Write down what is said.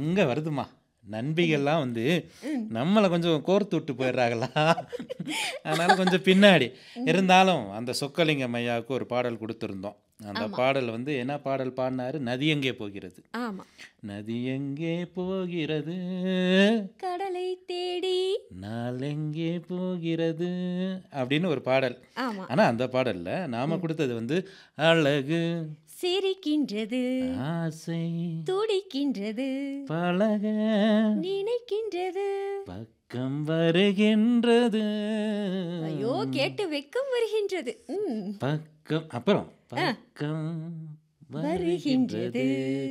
அங்க வருதுமா நண்பிகள்லாம் வந்து நம்மளை கொஞ்சம் கோர்த்து விட்டு போயிடுறாங்களா அதனால கொஞ்சம் பின்னாடி இருந்தாலும் அந்த சொக்கலிங்கம் ஐயாவுக்கு ஒரு பாடல் கொடுத்துருந்தோம் அந்த பாடல் வந்து என்ன பாடல் பாடினாரு நதி எங்கே போகிறது ஆமா நதி எங்கே போகிறது கடலை தேடி நாள் எங்கே போகிறது அப்படின்னு ஒரு பாடல் ஆமா ஆனா அந்த பாடல்ல நாம கொடுத்தது வந்து அழகு சிரிக்கின்றது ஆசை துடிக்கின்றது பழக நினைக்கின்றது பக்கம் வருகின்றது ஐயோ கேட்டு வெக்கம் வருகின்றது ம் பக்கம் அப்புறம் பக்கம் வருகின்றது வருகின்றது